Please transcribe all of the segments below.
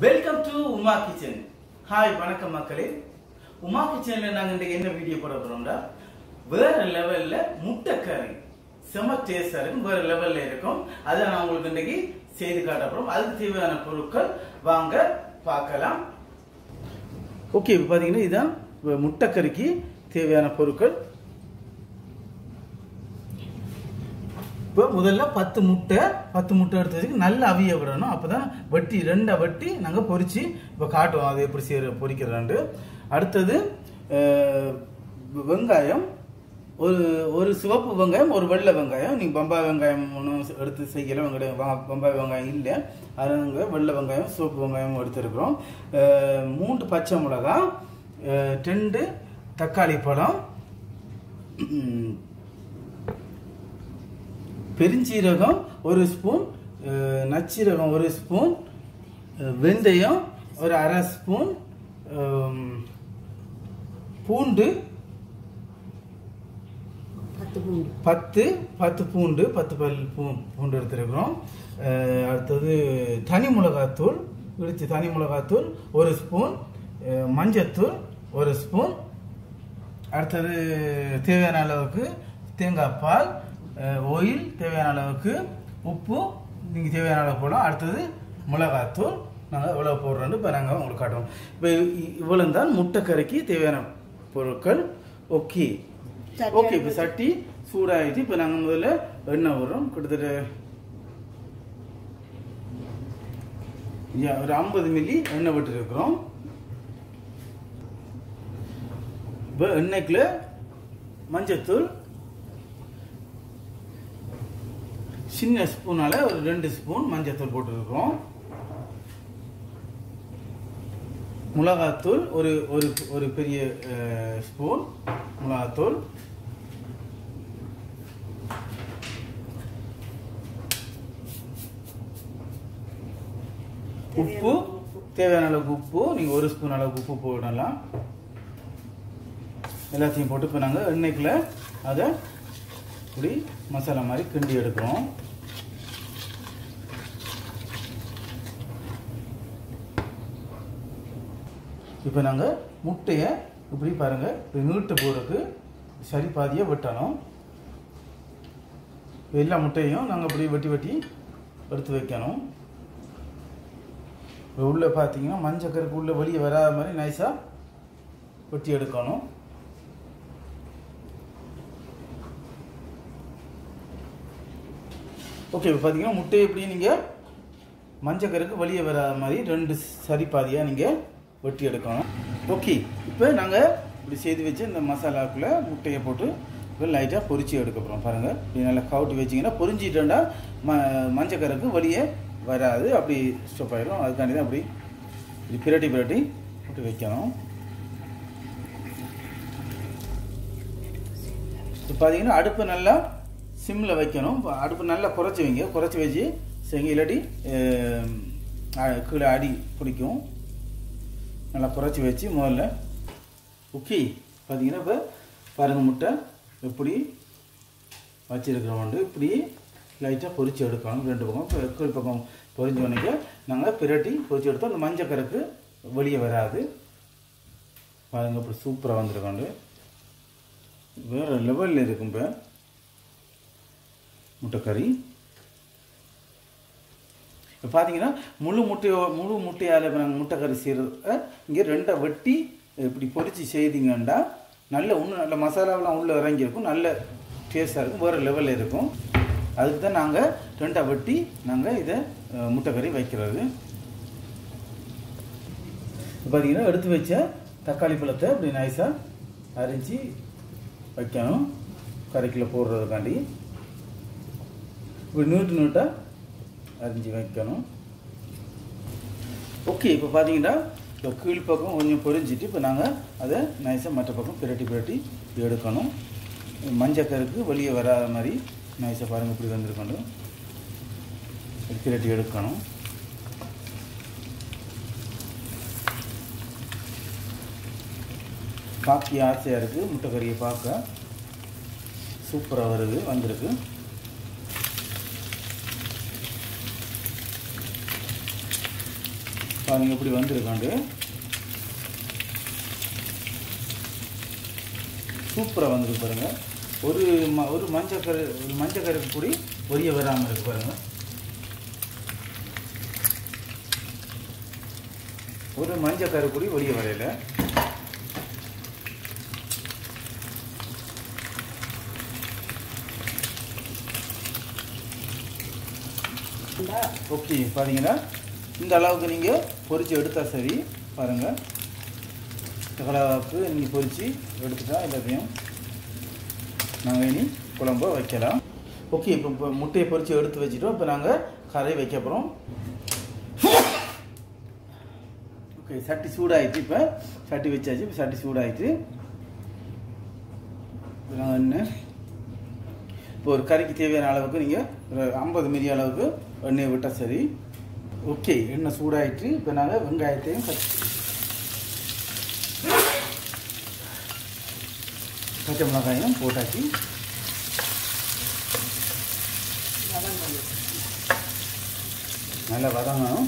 Welcome to Uma kitchen hi வணக்கம் மக்களே உமா கிச்சன்ல நாங்க இன்றைக்கு என்ன வீடியோ போட போறோம்டா வேற லெவல்ல முட்டைக்கறி செம டேஸ்டா இருக்கும் வேற லெவல்ல இருக்கும் அதை நான் உங்களுக்கு இன்றைக்கு செய்து காட்ட போறோம் அதுக்கு தேவையான பொருட்கள் வாங்க பார்க்கலாம் ஓகே இப்போ பார்த்தீங்கன்னா இதுதான் முட்டைக்கறிக்கு தேவையான பொருட்கள் இப்போ முதல்ல பத்து முட்டை பத்து முட்டை எடுத்து வச்சு நல்லா அவிய விடணும் அப்பதான் வெட்டி ரெண்டை வெட்டி நாங்கள் பொரிச்சு இப்போ காட்டுவோம் அது எப்படி செய்ய பொரிக்கிறதாண்டு அடுத்தது அஹ், வெங்காயம் ஒரு ஒரு சிவப்பு வெங்காயம் ஒரு வெள்ளை வெங்காயம் நீங்கள் பம்பாய் வெங்காயம் ஒன்றும் எடுத்து செய்யல வெங்காயம் வா- பம்பாய் வெங்காயம் இல்லை அதனால வெள்ளை வெங்காயம் சிவப்பு வெங்காயம் எடுத்துருக்குறோம் அஹ், மூன்று பச்சை மிளகாய் அஹ், ரெண்டு தக்காளி பழம் உம், பெருஞ்சீரகம் ஒரு ஸ்பூன் அஹ், நச்சீரகம் ஒரு ஸ்பூன் அஹ், வெந்தயம் ஒரு அரை ஸ்பூன் அம், பூண்டு பத்து பூண்டு பத்து பத்து பூண்டு பத்து பல் பூ பூண்டு எடுத்துருக்குறோம் அஹ், அடுத்தது தனி மிளகாத்தூள் இடிச்சு தனி மிளகாத்தூள் ஒரு ஸ்பூன் அஹ், மஞ்சத்தூள் ஒரு ஸ்பூன் அடுத்தது தேவையான அளவுக்கு தேங்காய் பால் ஆயில் தேவையான அளவுக்கு உப்பு நீங்கள் தேவையான அளவு போடலாம் அடுத்தது மிளகாத்தூள் நாங்கள் இவ்வளோ போடுறோன்னு இப்போ நாங்கள் உங்களுக்கு காட்டுறோம் இப்போ இவ்வளோ தான் முட்டைக்கறிக்கு தேவையான பொருட்கள் ஓகே சட்டி ஓகே இப்போ சட்டி சூடாகிட்டு இப்போ நாங்கள் முதல்ல எண்ணெய் விடுறோம் கிட்டத்தட்ட யா, ஒரு ஐம்பது மில்லி எண்ணெய் விட்டுருக்குறோம் இப்போ எண்ணெய்க்குள்ள மஞ்சத்தூள் சின்ன ஸ்பூனால ஒரு ரெண்டு ஸ்பூன் மஞ்சத்தூள் போட்டுருக்கோம் மிளகாத்தூள் ஒரு ஒரு ஒரு பெரிய அஹ், ஸ்பூன் மிளகாத்தூள் உப்பு தேவையான அளவுக்கு உப்பு நீங்கள் ஒரு ஸ்பூன் அளவுக்கு உப்பு போடலாம் எல்லாத்தையும் போட்டு இப்போ நாங்கள் எண்ணெய்க்குள்ள அதை இப்படி மசாலா மாதிரி கிண்டி எடுக்கிறோம் இப்போ நாங்கள் முட்டையை இப்படி பாருங்கள் இப்படி நீட்டு போகிறதுக்கு சரி பாதியாக வெட்டணும் எல்லா முட்டையும் நாங்கள் இப்படி வெட்டி வெட்டி எடுத்து வைக்கணும் இப்போ உள்ளே பார்த்தீங்கன்னா மஞ்சள் கருக்கு உள்ளே வெளியே வராத மாதிரி நைஸாக வெட்டி எடுக்கணும் ஓகே இப்போ பார்த்தீங்கன்னா முட்டையை இப்படி நீங்கள் மஞ்சள் கருக்கு வெளியே வராத மாதிரி ரெண்டு சரி பாதியாக நீங்கள் வெட்டி எடுக்கணும் ஓகே இப்போ நாங்கள் இப்படி செய்து வச்சு இந்த மசாலாக்குள்ளே முட்டையை போட்டு இப்போ லைட்டாக பொரிச்சு எடுக்க போகிறோம் பாருங்கள் இப்படி நல்லா கவுட்டி வச்சிங்கன்னா பொரிஞ்சிட்டோம்னா ம மஞ்சள் கருக்கு வெளியே வராது அப்படி ஸ்டப் ஆயிடும் அதுக்காண்டி தான் அப்படி இப்படி பிரட்டி பிரட்டி போட்டு வைக்கணும் இப்போ பார்த்தீங்கன்னா அடுப்பு நல்லா சிம்மில் வைக்கணும் இப்போ அடுப்பு நல்லா குறைச்சி வைங்க குறைச்சி வச்சு செய்யுங்க இல்லாட்டி அஹ், அ- கீழே அடி பிடிக்கும் நல்லா குறைச்சி வச்சு முதல்ல உக்கி பார்த்தீங்கன்னா இப்போ பாருங்க முட்டை எப்படி வச்சிருக்கிறோம் இப்படி லைட்டாக பொரிச்சு எடுக்கணும் ரெண்டு பக்கம் இப்போ கீழ் பக்கம் பொரிஞ்ச உடனே நாங்கள் பிரட்டி பொரிச்சு எடுத்தோம் அந்த மஞ்சள் கருக்கு வெளியே வராது பாருங்க இப்படி சூப்பராக வந்திருக்கோண்டு வேறு லெவலில் இருக்கும் இப்போ முட்டைக்கறி இப்போ பார்த்தீங்கன்னா முழு முட்டையோ முழு முட்டையால் இப்போ நாங்கள் முட்டைக்கறி செய்கிறத இங்கே ரெண்டை வெட்டி இப்படி பொரிச்சு செய்தீங்கன்னா நல்ல இன்னும் நல்ல மசாலாவெலாம் உள்ளே இறங்கியிருக்கும் நல்ல டேஸ்ட்டாக இருக்கும் வேறு லெவலில் இருக்கும் அதுக்கு தான் நாங்கள் ரெண்டை வெட்டி நாங்கள் இதை அஹ், முட்டைக்கறி வைக்கிறது இப்போ பார்த்தீங்கன்னா எடுத்து வச்ச தக்காளி பழத்தை இப்படி நைஸாக அரிஞ்சு வைக்கணும் கறிக்கில் போடுறதுக்காண்டி இப்படி நீட்டு நீட்டாக அரிஞ்சு வைக்கணும் ஓகே இப்போ பார்த்தீங்கன்னா இப்போ கீழ் பக்கம் கொஞ்சம் பொரிஞ்சிட்டு இப்போ நாங்கள் அதை நைஸாக மற்ற பக்கம் பிரட்டி பிரட்டி எடுக்கணும் மஞ்சள் கருக்கு வெளியே வராத மாதிரி நைஸாக பாருங்கள் இப்படி வந்திருக்கணும் இப்படி பிரட்டி எடுக்கணும் பார்க்க ஆசையாக இருக்குது முட்டைக்கறியை பார்க்க சூப்பராக வருது வந்திருக்கு பாருங்க இப்படி வந்திருக்காண்டு சூப்பராக வந்திருக்கு பாருங்க ஒரு ம ஒரு மஞ்சள் கரு ஒரு மஞ்சள் கருக்கு கூடி ஒரிய வராமல் இருக்கு பாருங்க ஒரு மஞ்சள் கரு கூடி ஒரிய வரையில இந்தா, ஓகே பாத்தீங்கன்னா இந்த அளவுக்கு நீங்கள் பொரிச்சு எடுத்தா சரி பாருங்கள் இந்த அளவுக்கு நீங்கள் பொரிச்சு எடுத்துட்டா எல்லாத்தையும் நாங்கள் இனி குழம்ப வைக்கலாம் ஓகே இப்போ இப்போ முட்டையை பொரிச்சு எடுத்து வச்சுட்டோம் இப்போ நாங்கள் கரை வைக்க போகிறோம் ஓகே சட்டி சூடாயிட்டு இப்போ சட்டி வச்சாச்சு இப்போ சட்டி சூடாயிட்டு இப்போ நாங்கள் என்ன இப்போ ஒரு கறிக்கு தேவையான அளவுக்கு நீங்கள் ஒரு ஐம்பது மில்லி அளவுக்கு எண்ணெயை விட்டால் சரி ஓகே எண்ணெய் சூடாயிட்டு இப்போ நாங்கள் வெங்காயத்தையும் கட் பச்சை மிளகாயும் போட்டாச்சு வதங்கணும். நல்லா வதங்கணும்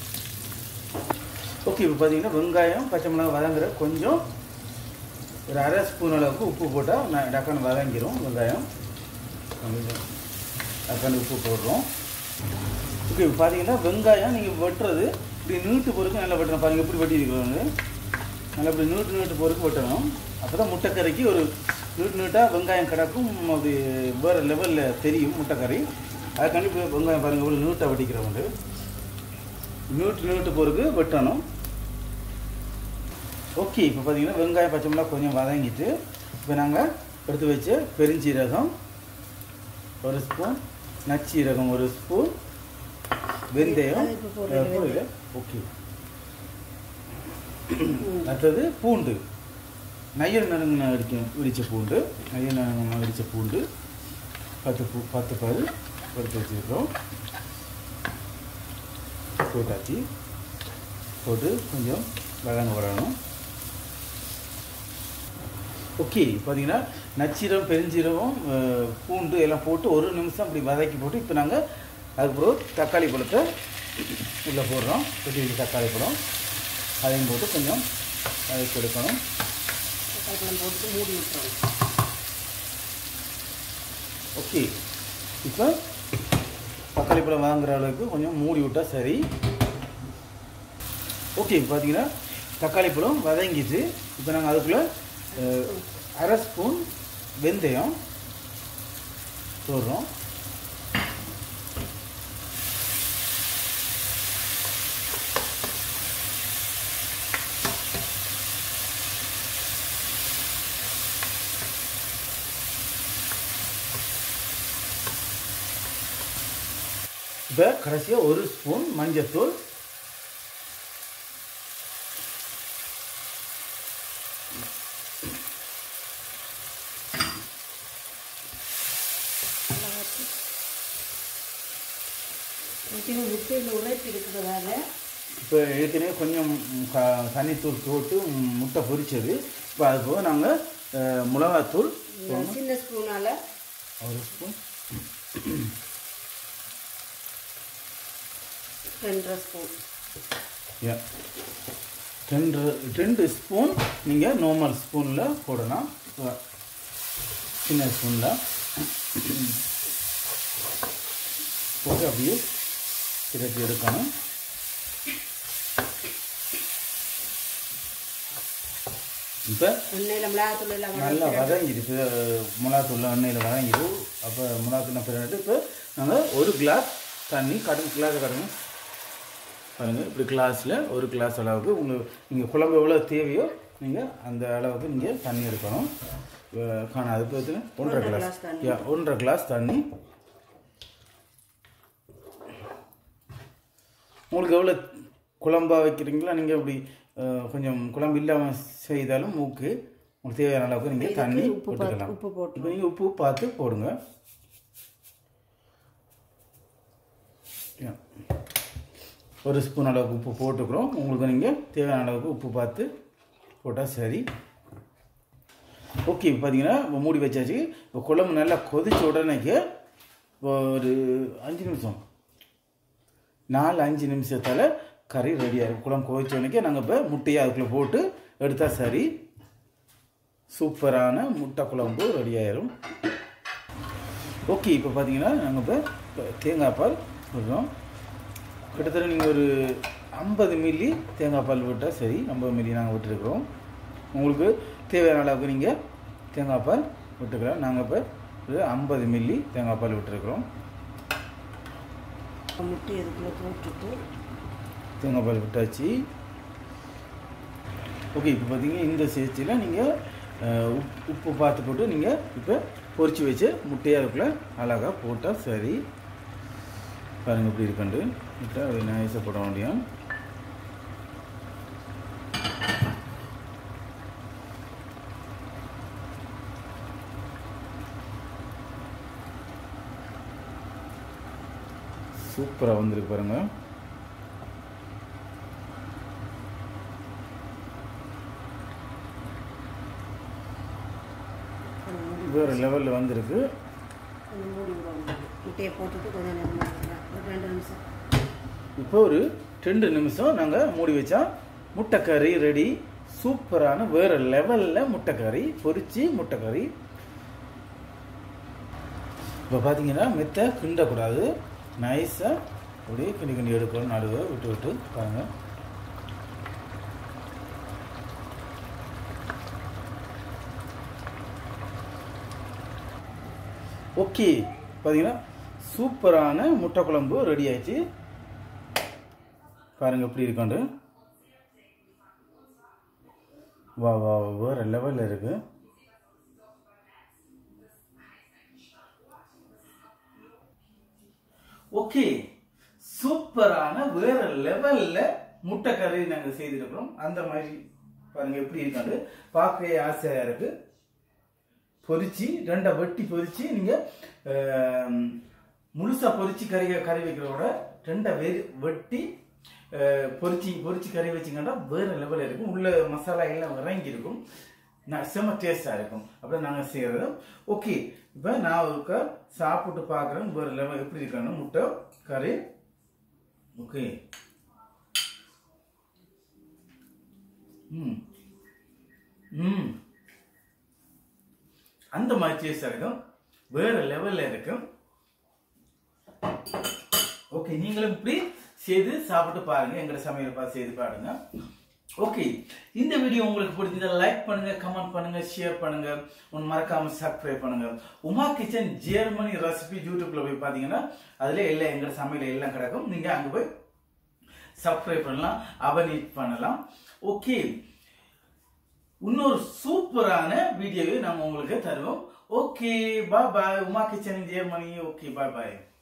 ஓகே இப்போ பார்த்தீங்கன்னா வெங்காயம் பச்சை மிளகாய் வதங்குற கொஞ்சம் ஒரு அரை ஸ்பூன் அளவுக்கு உப்பு போட்டால் நான் டக்குன்னு வதங்கிரும் வெங்காயம் கொஞ்சம் டக்குன்னு உப்பு போடுறோம் ஓகே இப்போ பார்த்தீங்கன்னா வெங்காயம் நீங்கள் வெட்டுறது இப்படி நீட்டு பொறுக்கு நல்லா வெட்டணும் பாருங்கள் இப்படி வெட்டி இருக்கிறவங்க நல்லா இப்படி நீட்டு நீட்டு பொறுக்கு வெட்டணும் அப்போ தான் முட்டைக்கறிக்கு ஒரு நீட்டு நீட்டாக வெங்காயம் கிடக்கும் அப்படி வேறு லெவலில் தெரியும் முட்டைக்கறி அதுக்காண்டி இப்போ வெங்காயம் பாருங்கள் இவ்வளோ நீட்டாக வெட்டிக்கிறவங்க நீட்டு நீட்டு பொறுக்கு வெட்டணும் ஓகே இப்போ பார்த்தீங்கன்னா வெங்காயம் பச்சை மிளகா கொஞ்சம் வதங்கிட்டு இப்போ நாங்கள் எடுத்து வச்ச பெருஞ்சீரகம் ஒரு ஸ்பூன் நச்சீரகம் ஒரு ஸ்பூன் வெந்தயம் அது இப்ப போடுறீங்க, ஓகே அடுத்தது பூண்டு நையல் நறுங்க அடிக்க இடித்த பூண்டு நையல் நறுங்க இடித்த பூண்டு பத்து பூ பத்து பல் எடுத்து வச்சுருக்கோம் போட்டாச்சு போட்டு கொஞ்சம் வதங்க விடணும் ஓகே பார்த்தீங்கன்னா நச்சீரம் பெருஞ்சீரகம் அஹ், பூண்டு எல்லாம் போட்டு ஒரு நிமிஷம் அப்படி வதக்கி போட்டு இப்போ நாங்கள் அதுக்கப்புறம் தக்காளி பழத்தை உள்ளே போடுறோம் பெரிய பெரிய தக்காளி பழம் அதையும் போட்டு கொஞ்சம் வதக்கி எடுக்கணும் தக்காளி பழம் போட்டு மூடி விட்டுறோம் ஓகே இப்போ தக்காளி பழம் வாங்குற அளவுக்கு கொஞ்சம் மூடி விட்டால் சரி ஓகே பார்த்தீங்கன்னா தக்காளி பழம் வதங்கிச்சு இப்போ நாங்கள் அதுக்குள்ளே அஹ், அரை ஸ்பூன் வெந்தயம் போடுறோம் இப்போ கடைசியாக ஒரு ஸ்பூன் மஞ்சத்தூள் முக்கியமாக முட்டையில் உரைப்பு இருக்கிறதால இப்போ ஏற்கனவே கொஞ்சம் க தண்ணித்தூள் போட்டு ம், முட்டை பொரிச்சது இப்போ அது போக நாங்கள் மிளகாத்தூள் இந்த சின்ன ஸ்பூனால் ஒரு ஸ்பூன் ரெண்டரை ஸ்பூன் யா ரெண்டு ரெண்டு ஸ்பூன் நீங்கள் நார்மல் ஸ்பூனில் போடலாம் இப்போ சின்ன ஸ்பூனில் போட்டு அப்படியே திரட்டி எடுக்கணும் இப்போ எண்ணெயில் மிளகாத்தூள் எல்லாம் நல்லா வதக்கி வதங்கிடுச்சு மிளகாத்தூள் எண்ணெயில் வதங்கிடும் அப்போ மிளகாத்தூள் பிறகு இப்போ நாங்கள் ஒரு கிளாஸ் தண்ணி கடும் கிளாஸ் கடுங்க பாருங்கள் இப்படி கிளாஸில் ஒரு கிளாஸ் அளவுக்கு உங்களுக்கு நீங்கள் குழம்பு எவ்வளோ தேவையோ நீங்கள் அந்த அளவுக்கு நீங்கள் தண்ணி எடுக்கணும் அஹ் காணாது பார்த்து ஒன்றரை ஒன்றரை கிளாஸ் glass தண்ணி. யா ஒன்றரை கிளாஸ் தண்ணி உங்களுக்கு எவ்வளோ குழம்பா வைக்கிறீங்களோ நீங்கள் இப்படி அஹ், கொஞ்சம் குழம்பு இல்லாமல் செய்தாலும் மூக்கு உங்களுக்கு தேவையான அளவுக்கு நீங்கள் இதுக்கு தண்ணி உப்பு பார்த்து- போட்டுக்கலாம் உப்பு போட்டு இப்போ நீங்கள் உப்பு பார்த்து போடுங்க யா. ஒரு ஸ்பூன் அளவுக்கு உப்பு போட்டுக்கிறோம் உங்களுக்கு நீங்கள் தேவையான அளவுக்கு உப்பு பார்த்து போட்டால் சரி ஓகே இப்போ பார்த்தீங்கன்னா இப்போ மூடி வச்சாச்சு இப்போ குழம்பு நல்லா கொதிச்ச உடனேக்கு இப்போ ஒரு அஞ்சு நிமிஷம் நாலு அஞ்சு நிமிஷத்தால் கறி ரெடியாக இருக்கும் குழம்பு கொதிச்சோடனே நாங்கள் இப்போ முட்டையை அதுக்குள்ளே போட்டு எடுத்தால் சரி சூப்பரான முட்டை குழம்பு ரெடி ஆயிரும் ஓகே இப்போ பார்த்தீங்கன்னா நாங்கள் இப்போ தேங்காய் பால் விடுறோம் கிட்டத்தட்ட நீங்கள் ஒரு ஐம்பது மில்லி தேங்காய் பால் விட்டால் சரி ஐம்பது மில்லி நாங்கள் விட்டுருக்குறோம் உங்களுக்கு தேவையான அளவுக்கு நீங்கள் தேங்காய் பால் விட்டுக்கலாம் நாங்கள் இப்போ ஒரு ஐம்பது மில்லி தேங்காய் பால் விட்டுருக்குறோம் முட்டை இதுக்குள்ளே போட்டுட்டு தேங்காய் பால் விட்டாச்சு ஓகே இப்போ பார்த்தீங்கன்னா இந்த ஸ்டேஜில் நீங்கள் உப்பு உப்பு பார்த்து போட்டு நீங்கள் இப்போ பொரிச்சு வச்சு முட்டையை அதுக்குள்ளே அழகாக போட்டால் சரி பாருங்கள் இப்படி இருக்கண்டு முட்டை அது நைஸாக போட முடியும் சூப்பராக வந்திருக்கு பாருங்கள் கொஞ்சம் மூடி வேறு லெவலில் வந்திருக்கு கொஞ்சம் மூடி விடுவாங்க முட்டையை போட்டுட்டு கொஞ்சம் நேரம் மூடிடலாம். ஒரு ரெண்டு நிமிஷம் இப்போ ஒரு ரெண்டு நிமிஷம் நாங்கள் மூடி வச்சா முட்டைக்கறி ரெடி சூப்பரான வேறு லெவலில் முட்டைக்கறி பொரிச்சு முட்டைக்கறி இப்போ பார்த்தீங்கன்னா மெத்த கிண்டக்கூடாது நைஸாக அப்படியே கிண்டி கிண்டி எடுக்கணும் நடுவை விட்டு விட்டு பாருங்க ஓகே பார்த்தீங்கன்னா சூப்பரான முட்டை குழம்பு ரெடி ஆயிடுச்சு பாருங்க எப்படி இருக்காண்டு வா வா வேற லெவலில் இருக்கு ஓகே சூப்பரான வேற லெவல்ல முட்டை கறி நாங்க செய்திருக்கிறோம் அந்த மாதிரி பாருங்க எப்படி இருக்காண்டு பார்க்கவே ஆசையா இருக்கு பொரிச்சு ரெண்டை வெட்டி பொரிச்சு நீங்க ஆம், முழுசா பொரிச்சு கறி கறி வைக்கிறதோட ரெண்டை வெறி வெட்டி அஹ், பொரிச்சு பொரிச்சு கறி வச்சிங்கன்னா வேற லெவலில் இருக்கும் உள்ள மசாலா எல்லாம் இறங்கி இருக்கும் நான் செம்ம டேஸ்டா இருக்கும் அப்படி நாங்க செய்யறது ஓகே இப்போ நான் ஒருக்க சாப்பிட்டு பார்க்குறேன் வேற லெவல் எப்படி இருக்கணும் முட்டை கறி ஓகே ம் ம் அந்த மாதிரி டேஸ்டாக இருக்கும் வேற லெவலில் இருக்கும் ஓகே நீங்களும் இப்படி செய்து சாப்பிட்டு பாருங்க எங்களோட சமையல் பார்த்து செய்து பாருங்க ஓகே இந்த வீடியோ உங்களுக்கு பிடிச்சதா லைக் பண்ணுங்க கமெண்ட் பண்ணுங்க ஷேர் பண்ணுங்க ஒன்று மறக்காம சப்ஸ்கிரைப் பண்ணுங்க உமா கிச்சன் ஜெர்மனி ரெசிபி யூடியூப்ல போய் பார்த்தீங்கன்னா அதுல எல்லாம் எங்களோட சமையல் எல்லாம் கிடக்கும் நீங்க அங்க போய் சப்ஸ்கிரைப் பண்ணலாம் அபனேட் பண்ணலாம் ஓகே இன்னொரு சூப்பரான வீடியோவை நாம உங்களுக்கு தருவோம் ஓகே பாய் பாய் Uma kitchen Germany okay bye பாய்